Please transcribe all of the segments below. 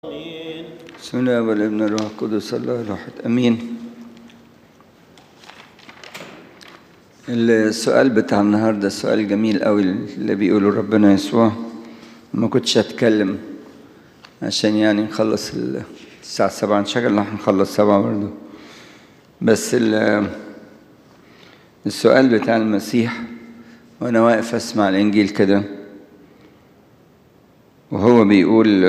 بسم الله والابن الروح القدس الله الواحد امين السؤال بتاع النهارده سؤال جميل قوي اللي بيقوله ربنا يسوع ما كنتش هتكلم عشان يعني نخلص الساعة سبعة إن شاء الله هنخلص سبعة برضه بس السؤال بتاع المسيح وأنا واقف أسمع الإنجيل كده وهو بيقول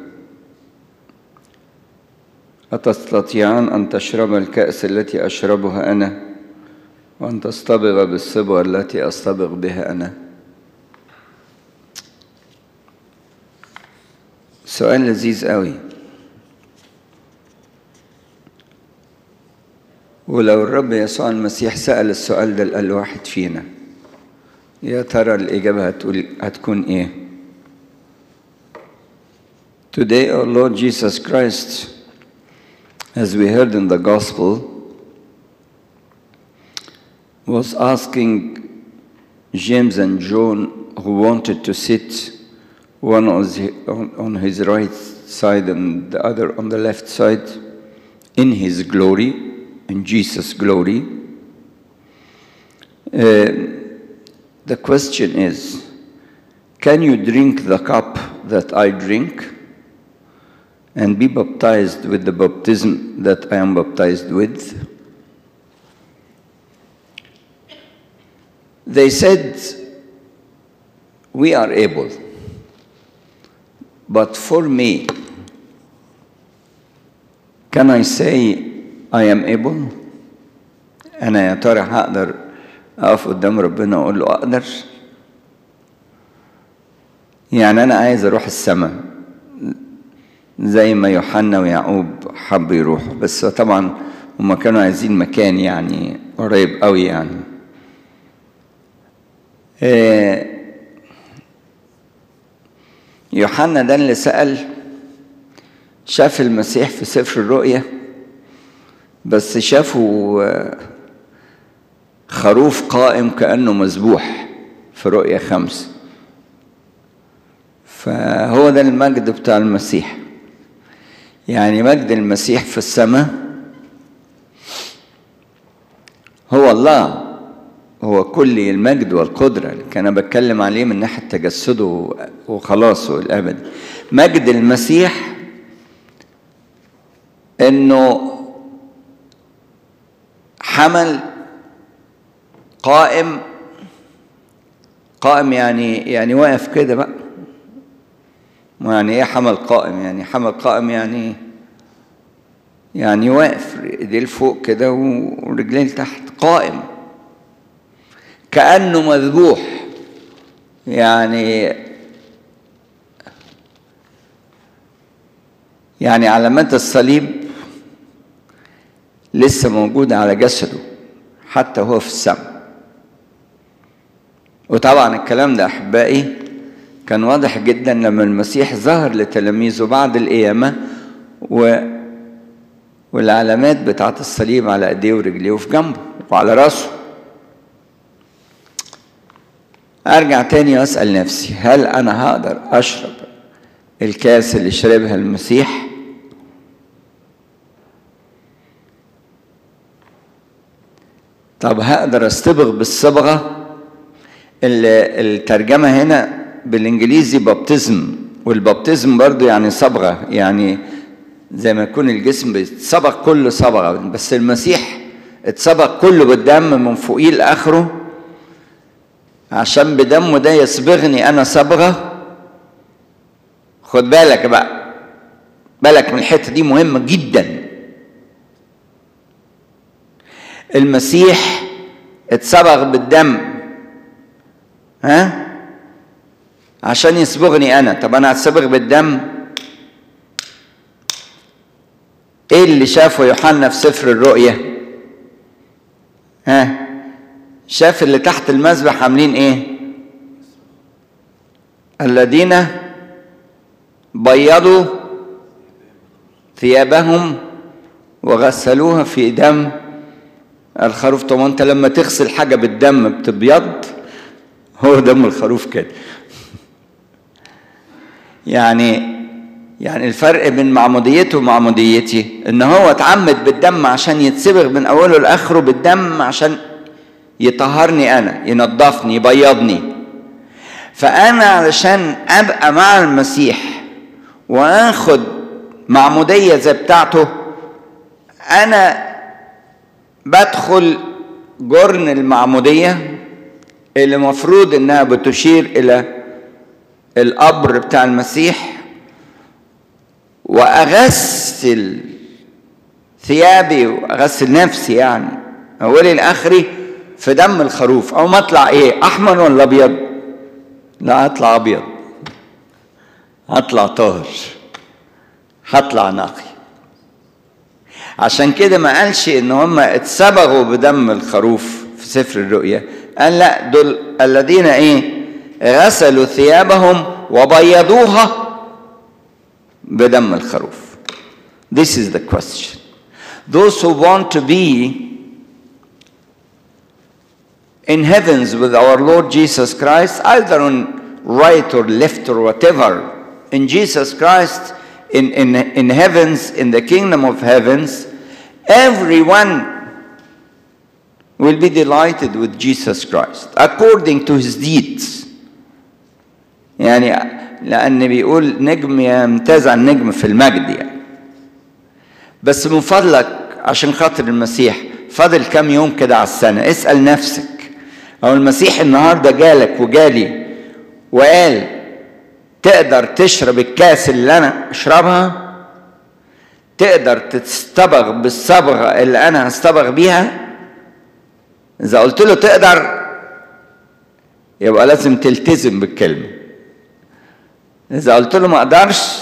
أتستطيعان أن تشرب الكأس التي أشربها أنا وأن تصطبغ بالصبغة التي أصطبغ بها أنا سؤال لذيذ قوي ولو الرب يسوع المسيح سأل السؤال ده لأي واحد فينا يا ترى الإجابة هتقول هتكون إيه Today, our Lord Jesus Christ, as we heard in the Gospel, was asking James and John, who wanted to sit one on his right side and the other on the left side, in his glory, in Jesus' glory. Uh, the question is can you drink the cup that I drink? and be baptized with the baptism that I am baptized with? They said, We are able. But for me, can I say I am able? أنا يا ترى هقدر أقف قدام ربنا وأقول له أقدر؟ يعني أنا عايز أروح السماء زي ما يوحنا ويعقوب حبوا يروحوا بس طبعا هما كانوا عايزين مكان يعني قريب قوي يعني يوحنا ده اللي سأل شاف المسيح في سفر الرؤيا بس شافه خروف قائم كأنه مذبوح في رؤيا خمس فهو ده المجد بتاع المسيح يعني مجد المسيح في السماء هو الله هو كل المجد والقدرة اللي كان بتكلم عليه من ناحية تجسده وخلاصه الأبدي مجد المسيح إنه حمل قائم قائم يعني يعني واقف كده بقى يعني ايه حمل قائم يعني حمل قائم يعني يعني واقف ايديه لفوق كده ورجليه لتحت قائم كأنه مذبوح يعني يعني علامات الصليب لسه موجودة على جسده حتى هو في السماء وطبعا الكلام ده أحبائي كان واضح جدا لما المسيح ظهر لتلاميذه بعد القيامة و والعلامات بتاعت الصليب على ايديه ورجليه وفي جنبه وعلى راسه ارجع تاني واسال نفسي هل انا هقدر اشرب الكاس اللي شربها المسيح طب هقدر اصطبغ بالصبغه الترجمه هنا بالانجليزي بابتزم والبابتزم برضو يعني صبغه يعني زي ما يكون الجسم بيتصبغ كله صبغه بس المسيح اتصبغ كله بالدم من فوقيه لاخره عشان بدمه ده يصبغني انا صبغه خد بالك بقى بالك من الحته دي مهمه جدا المسيح اتصبغ بالدم ها عشان يصبغني انا طب انا هتصبغ بالدم ايه اللي شافه يوحنا في سفر الرؤيا ها شاف اللي تحت المذبح عاملين ايه الذين بيضوا ثيابهم وغسلوها في دم الخروف طب انت لما تغسل حاجه بالدم بتبيض هو دم الخروف كده يعني يعني الفرق بين معموديته ومعموديتي ان هو اتعمد بالدم عشان يتصبغ من اوله لاخره بالدم عشان يطهرني انا ينظفني يبيضني فانا علشان ابقى مع المسيح واخد معموديه زي بتاعته انا بدخل جرن المعموديه اللي مفروض انها بتشير الى القبر بتاع المسيح واغسل ثيابي واغسل نفسي يعني اولي لاخري في دم الخروف او ما اطلع ايه احمر ولا ابيض لا اطلع ابيض هطلع طاهر هطلع نقي عشان كده ما قالش ان هم اتسبغوا بدم الخروف في سفر الرؤيا قال لا دول الذين ايه غسلوا ثيابهم وبيضوها بدم الخروف This is the question. Those who want to be in heavens with our Lord Jesus Christ, either on right or left or whatever, in Jesus Christ, in, in, in heavens, in the kingdom of heavens, everyone will be delighted with Jesus Christ according to his deeds. يعني لأن بيقول نجم يمتاز عن نجم في المجد يعني بس من فضلك عشان خاطر المسيح فاضل كام يوم كده على السنة اسأل نفسك أو المسيح النهاردة جالك وجالي وقال تقدر تشرب الكاس اللي أنا أشربها تقدر تستبغ بالصبغة اللي أنا هستبغ بيها إذا قلت له تقدر يبقى لازم تلتزم بالكلمة إذا قلت له ما أقدرش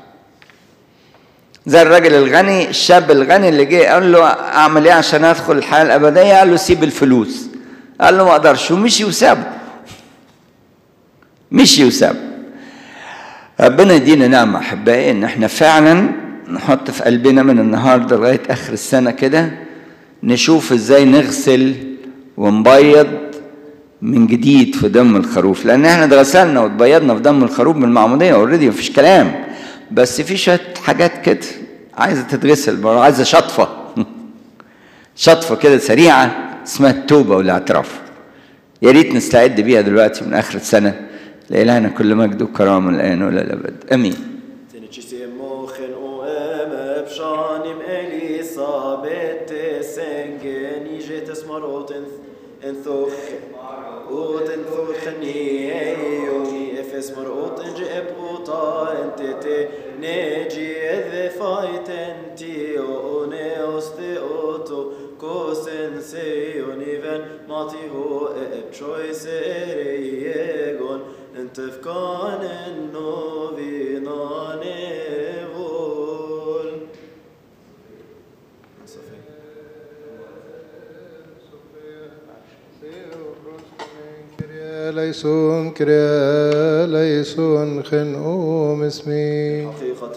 زي الراجل الغني الشاب الغني اللي جه قال له أعمل إيه عشان أدخل الحياة الأبدية قال له سيب الفلوس قال له ما أقدرش ومشي وسابه مشي وسابه ربنا يدينا نعمة أحبائي إن إحنا فعلا نحط في قلبنا من النهاردة لغاية آخر السنة كده نشوف إزاي نغسل ونبيض من جديد في دم الخروف لان احنا اتغسلنا واتبيضنا في دم الخروف من المعموديه اوريدي مفيش كلام بس في شويه حاجات كده عايزه تتغسل عايزه شطفه شطفه كده سريعه اسمها التوبه والاعتراف يا ريت نستعد بيها دلوقتي من اخر السنه لإلهنا كل مجد وكرامه الان والى الابد امين en thuch ut en thuch ni eiomi efes mor ut en je puta en tete ne ji the fight en ti o ne oste oto kosen se oniven mati ho e choice egon en tefkan en novinane vol ليسون كريا ليسون خنقوم اسمي حقيقة